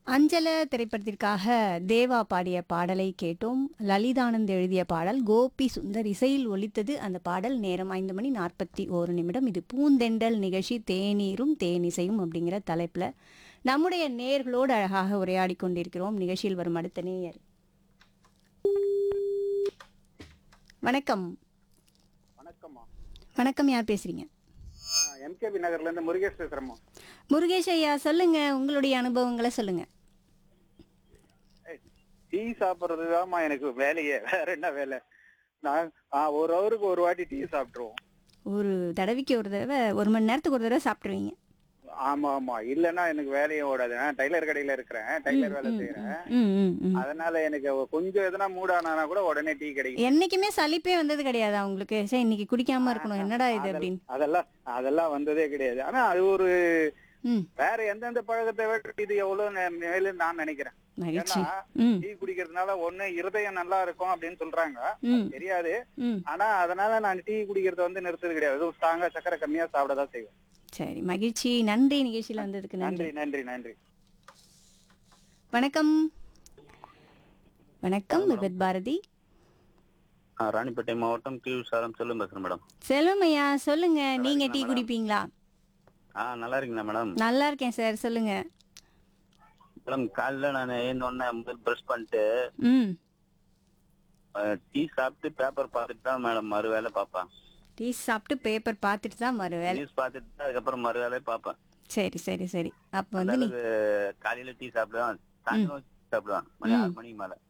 அஞ்சல திரைப்படத்திற்காக தேவா பாடிய பாடலை கேட்டோம் லலிதானந்த் எழுதிய பாடல் கோபி சுந்தர் இசையில் ஒலித்தது அந்த பாடல் நேரம் ஐந்து மணி நாற்பத்தி ஓரு நிமிடம் இது பூந்தெண்டல் நிகழ்ச்சி தேநீரும் தேனிசையும் அப்படிங்கிற தலைப்பில் நம்முடைய நேர்களோடு அழகாக உரையாடி கொண்டிருக்கிறோம் நிகழ்ச்சியில் வரும் அடுத்த நேயர் வணக்கம் வணக்கம்மா வணக்கம் யார் பேசுறீங்க எம்கேபி நகர்ல இருந்து முருகேஷ் பேசுறேம்மா முருகேஷ் ஐயா சொல்லுங்க உங்களுடைய அனுபவங்களை சொல்லுங்க டீ சாப்பிடுறது தான்மா எனக்கு வேலையே வேற என்ன வேலை நான் ஆ, ஒரு ஹவருக்கு ஒரு வாட்டி டீ சாப்பிட்டுருவோம் ஒரு தடவைக்கு ஒரு தடவை ஒரு மணி நேரத்துக்கு ஒரு தடவை சாப்பிட்ருவீங்க ஆமா ஆமா இல்லைன்னா எனக்கு வேலையே ஓடாது நான் டைலர் கடையில இருக்கிறேன் டைலர் வேலை செய்யறேன் ம் ம் ம் அதனால எனக்கு கொஞ்சம் எதனா மூடானா கூட உடனே டீ கிடைக்கும் என்னைக்குமே சலிப்பே வந்தது கிடையாதா உங்களுக்கு சரி இன்னைக்கு குடிக்காம இருக்கணும் என்னடா இது அப்படின்னு அதெல்லாம் அதெல்லாம் வந்ததே கிடையாது ஆனா அது ஒரு ம் வேற எந்தெந்த பழக்கத்தை விட இது எவ்வளவு நே- மேலுன்னு நான் நினைக்கிறேன் மகிழ்ச்சி ஏன்னா ம் டீ குடிக்கிறதுனால ஒண்ணு இருதயம் நல்லா இருக்கும் அப்படின்னு சொல்றாங்க ம் தெரியாது ம் ஆனா அதனால நான் டீ குடிக்கிறத வந்து நிறுத்தது கிடையாது அதுவும் ஸ்ட்ராங்கா சக்கரை கம்மியா சாப்பிடதான் செய்வேன் சரி மகிழ்ச்சி நன்றி நிகழ்ச்சியில் வந்ததுக்கு நன்றி நன்றி நன்றி நன்றி வணக்கம் வணக்கம் விபத் பாரதி ஆ, ராணிப்பேட்டை மாவட்டம் கீழ் சாரம் செல்லும் பேசுறேன் மேடம் செல்வம் ஐயா சொல்லுங்க நீங்க டீ குடிப்பீங்களா ஆ நல்லா இருக்கீங்களா மேடம் நல்லா இருக்கேன் சார் சொல்லுங்க மேடம் காலைல நான் எழுந்தோடனே முதல் ப்ரஷ் பண்ணிட்டு ம் டீ சாப்பிட்டு பேப்பர் பார்த்துட்டு தான் மேடம் மறு வேலை பார்ப்பேன் டீ சாப்பிட்டு பேப்பர் பார்த்துட்டு தான் வருவேன் நியூஸ் பார்த்துட்டு தான் அதுக்கப்புறம் மறு வேலையை பார்ப்பேன் சரி சரி சரி அப்போ அந்த வந்து நீ அளவுக்கு காலையில டீ சாப்பிடுவேன் சாயந்தரம் சாப்பிடுவேன் மணி ஆறு மணிக்கு மேல